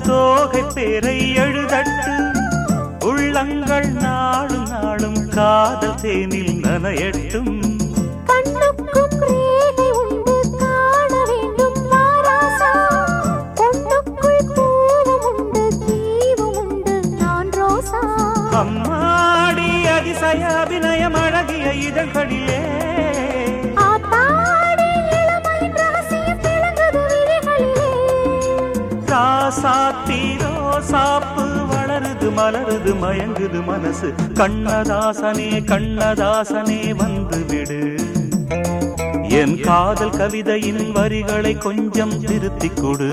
தோகை பேரை எழுதட்டு உள்ளங்கள் நாளும் நாளும் காதல் தேனில் நனையட்டும் கண்ணுக்கும் ரேகை உண்டு காண வேண்டும் வாராசா பொண்ணுக்குள் பூவும் உண்டு தீவும் உண்டு நான் ரோசா அம்மாடி அதிசய அபிநயம் அழகிய இதழ்களிலே ஆத்தாடி இளமையின் ரகசியம் விளங்குது விழிகளிலே ராசாத்தீரோ சாப்பு வளருது மலருது மயங்குது மனசு கண்ணதாசனே கண்ணதாசனே வந்து விடு என் காதல் கவிதையின் வரிகளை கொஞ்சம் திருத்திக் கொடு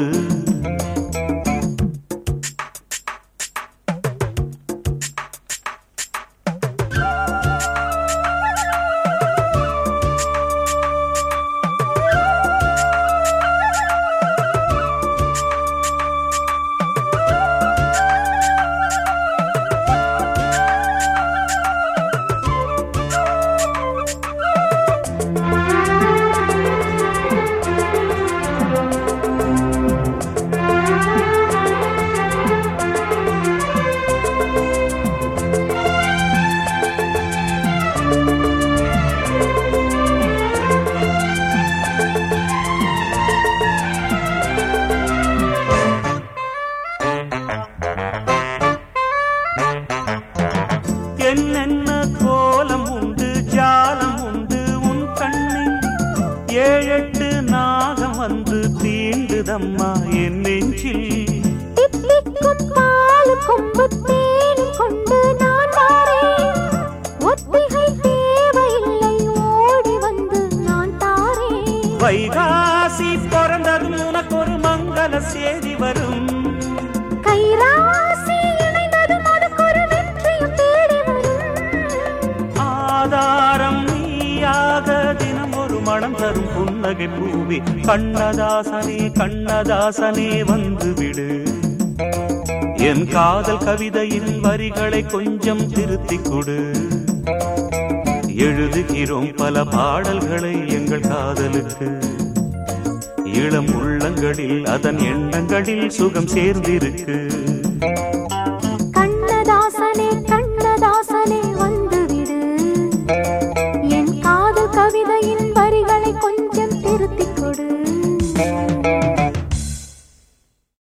என்னென்ன கோலம் உண்டு ஜாலம் உண்டு உன் கண்ணில் ஏழெட்டு நாகம் வந்து தீண்டுதம்மா என் நெஞ்சில் தித்திக்கும் பாலும் கொம்பு தேனும் கொண்டு நான் வாரேன் ஒத்திகை தேவையில்லை ஓடி வந்து நான் தாரேன் வைகாசி பிறந்ததும் உனக்கு ஒரு மங்கள செய்தி வரும் கைராசி இணைந்ததும் அதுக்கு ஒரு வெற்றியும் தேடி வரும் ஆதாரம் நீயாக தினம் ஒரு மனம் தரும் புன்னகை பூவி கண்ணதாசனே கண்ணதாசனே வந்து விடு என் காதல் கவிதையின் வரிகளை கொஞ்சம் திருத்திக் கொடு எழுதுகிறோம் பல பாடல்களை எங்கள் காதலுக்கு இளம் உள்ளங்களில் அதன் எண்ணங்களில் சுகம் சேர்ந்திருக்கு